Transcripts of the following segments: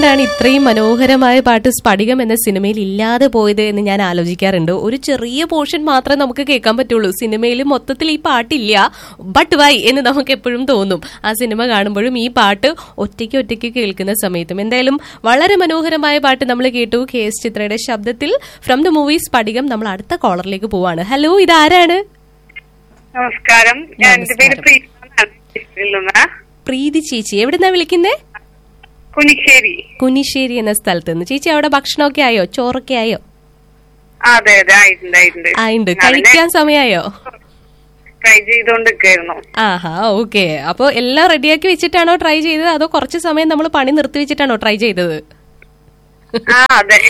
എന്തുകൊണ്ടാണ് ഇത്രയും മനോഹരമായ പാട്ട് സ്ഫടികം എന്ന സിനിമയിൽ ഇല്ലാതെ പോയത് എന്ന് ഞാൻ ആലോചിക്കാറുണ്ട് ഒരു ചെറിയ പോർഷൻ മാത്രമേ നമുക്ക് കേൾക്കാൻ പറ്റുള്ളൂ സിനിമയിൽ മൊത്തത്തിൽ ഈ പാട്ടില്ല ബട്ട് വൈ എന്ന് നമുക്ക് എപ്പോഴും തോന്നും ആ സിനിമ കാണുമ്പോഴും ഈ പാട്ട് ഒറ്റയ്ക്ക് ഒറ്റയ്ക്ക് കേൾക്കുന്ന സമയത്തും എന്തായാലും വളരെ മനോഹരമായ പാട്ട് നമ്മൾ കേട്ടു കെ എസ് ചിത്രയുടെ ശബ്ദത്തിൽ ഫ്രം ദ മൂവി സ്ഫടികം നമ്മൾ അടുത്ത കോളറിലേക്ക് പോവാണ് ഹലോ ഇതാരാണ് നമസ്കാരം ഞാൻ എന്റെ പേര് പ്രീതി പ്രീതി ചേച്ചി എവിടുന്നാ വിളിക്കുന്നേ കുനിശ്ശേരി കുനിശ്ശേരി എന്ന സ്ഥലത്ത് നിന്ന് ചേച്ചി അവിടെ ഭക്ഷണമൊക്കെ ആയോ ചോറൊക്കെ ആയോ ആ, അതെ അതെ ആയിട്ടുണ്ട് ആയിട്ടുണ്ട് ആയിണ്ട് കഴിക്കാൻ സമയമായോ ട്രൈ ചെയ്തോണ്ടിരിക്കായിരുന്നു ആഹാ ഓക്കെ അപ്പൊ എല്ലാം റെഡിയാക്കി വെച്ചിട്ടാണോ ട്രൈ ചെയ്തത് അതോ കുറച്ച് സമയം നമ്മൾ പണി നിർത്തി വെച്ചിട്ടാണോ ട്രൈ ചെയ്തത് ആ അതെ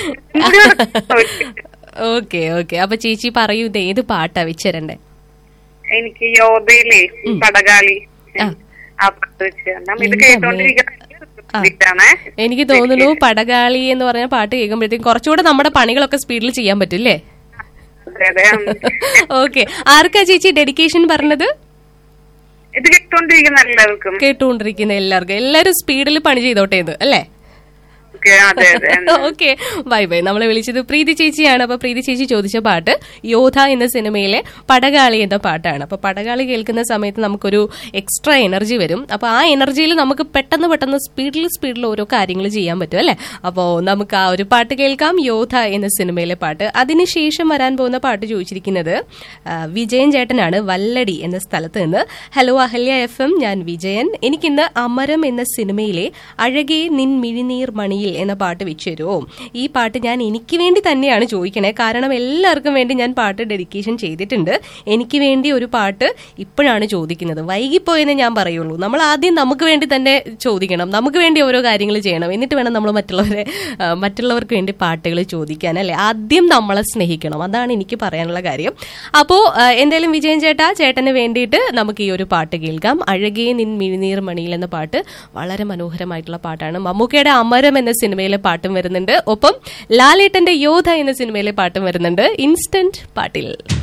ഓക്കെ ഓക്കെ അപ്പൊ ചേച്ചി പറയൂ ഇത് ഏത് പാട്ടാ വെച്ചിരണ്ടേ എനിക്ക് യോധയിലെ പടകാളി ആ. ആ പാട്ട് വെച്ച് തരണം. ഇത് കേട്ടോണ്ടിരിക്കുന്ന എനിക്ക് തോന്നുന്നു പടകാളി എന്ന് പറഞ്ഞ പാട്ട് കേൾക്കുമ്പോഴത്തേക്കും കുറച്ചുകൂടെ നമ്മുടെ പണികളൊക്കെ സ്പീഡിൽ ചെയ്യാൻ പറ്റില്ലേ അതെ അതെ ഉം. ഓക്കെ ആർക്കാ ചേച്ചി ഡെഡിക്കേഷൻ പറഞ്ഞത് ഇത് കേട്ടോണ്ടിരിക്കുന്ന എല്ലാവർക്കും കേട്ടുകൊണ്ടിരിക്കുന്ന എല്ലാവർക്കും എല്ലാവരും സ്പീഡിൽ പണി ചെയ്തോട്ടെ ഇത് അല്ലേ ഓക്കെ അതെ അതെ ഉം. ഓക്കെ ബൈ ബൈ നമ്മളെ വിളിച്ചത് പ്രീതി ചേച്ചിയാണ് അപ്പൊ പ്രീതി ചേച്ചി ചോദിച്ച പാട്ട് യോധ എന്ന സിനിമയിലെ പടകാളി എന്ന പാട്ടാണ് അപ്പൊ പടകാളി കേൾക്കുന്ന സമയത്ത് നമുക്കൊരു എക്സ്ട്രാ എനർജി വരും അപ്പൊ ആ എനർജിയിൽ നമുക്ക് പെട്ടെന്ന് പെട്ടെന്ന് സ്പീഡിൽ സ്പീഡിൽ ഓരോ കാര്യങ്ങൾ ചെയ്യാൻ പറ്റും അല്ലെ അപ്പോ നമുക്ക് ആ ഒരു പാട്ട് കേൾക്കാം യോധ എന്ന സിനിമയിലെ പാട്ട് അതിനുശേഷം വരാൻ പോകുന്ന പാട്ട് ചോദിച്ചിരിക്കുന്നത് ആ, വിജയൻ ചേട്ടനാണ് വല്ലടി എന്ന സ്ഥലത്ത് നിന്ന് ഹലോ അഹല്യ എഫ് എം ഞാൻ വിജയൻ എനിക്കിന്ന് അമരം എന്ന സിനിമയിലെ അഴകേ നിൻ മിഴിനീർ മണിയിൽ എന്ന പാട്ട് വെച്ചു തരുമോ ഈ പാട്ട് ഞാൻ എനിക്ക് വേണ്ടി തന്നെയാണ് ചോദിക്കണേ കാരണം എല്ലാവർക്കും വേണ്ടി ഞാൻ പാട്ട് ഡെഡിക്കേഷൻ ചെയ്തിട്ടുണ്ട് എനിക്ക് വേണ്ടി ഒരു പാട്ട് ഇപ്പോഴാണ് ചോദിക്കുന്നത് വൈകിപ്പോയെന്ന് ഞാൻ പറയുള്ളൂ നമ്മൾ ആദ്യം നമുക്ക് വേണ്ടി തന്നെ ചോദിക്കണം നമുക്ക് വേണ്ടി ഓരോ കാര്യങ്ങൾ ചെയ്യണം എന്നിട്ട് വേണം നമ്മൾ മറ്റുള്ളവരെ ആ, മറ്റുള്ളവർക്ക് വേണ്ടി പാട്ടുകൾ ചോദിക്കാൻ അല്ലെ ആദ്യം നമ്മളെ സ്നേഹിക്കണം അതാണ് എനിക്ക് പറയാനുള്ള കാര്യം അപ്പോ ആ, എന്തായാലും വിജയൻ ചേട്ടാ ചേട്ടന് വേണ്ടിയിട്ട് നമുക്ക് ഈ ഒരു പാട്ട് കേൾക്കാം അഴകേ നിൻ മിഴിനീർ മണിയിൽ എന്ന പാട്ട് വളരെ മനോഹരമായിട്ടുള്ള പാട്ടാണ് മമ്മൂക്കയുടെ അമരം എന്ന സിനിമയിലെ പാട്ടും വരുന്നുണ്ട് ഒപ്പം ലാലേട്ടന്റെ യോധ എന്ന സിനിമയിലെ പാട്ടും വരുന്നുണ്ട് ഇൻസ്റ്റന്റ് പാട്ടിൽ